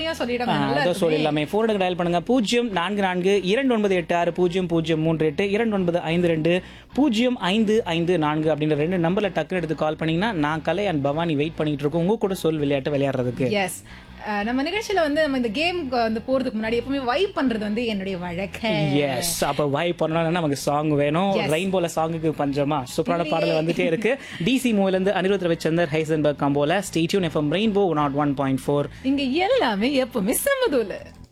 தனியா சொல்லிடாம ஆ, நல்லா அதோ இருக்குமே. சொல்லிடலாமே ஃபோனுக்கு டயல் பண்ணுங்க பூஜ்ஜியம் நான்கு நான்கு இரண்டு ஒன்பது எட்டு ஆறு பூஜ்ஜியம் பூஜ்ஜியம் மூன்று எட்டு இரண்டு ஒன்பது ஐந்து ரெண்டு பூஜ்ஜியம் ஐந்து ஐந்து நான்கு அப்படின்ற ரெண்டு நம்பர்ல டக்குனு எடுத்து கால் பண்ணீங்கன்னா நான் கலை அண்ட் பவானி வெயிட் பண்ணிட்டு இருக்கோம் உங்க கூட சொல் விளையாட்டு விளையாடுறதுக்கு எஸ் நம்ம நிகழ்ச்சியில வந்து நம்ம இந்த கேம் வந்து போறதுக்கு முன்னாடி எப்பவுமே வைப் பண்றது வந்து என்னுடைய வழக்கம் எஸ் அப்ப வாய் பண்ணணும்னா நமக்கு சாங் வேணும் Yes. ரெயின்போல சாங்குக்கு பஞ்சமா சூப்பரான பாடல் வந்துட்டே இருக்கு டிசி மூவில இருந்து அனிருத் ரவிச்சந்தர் ஹைசன்பர்க் காம்போல stay tuned FM rainbow naught one point four இங்க எல்லாமே எப்பவுமே செம்மதூல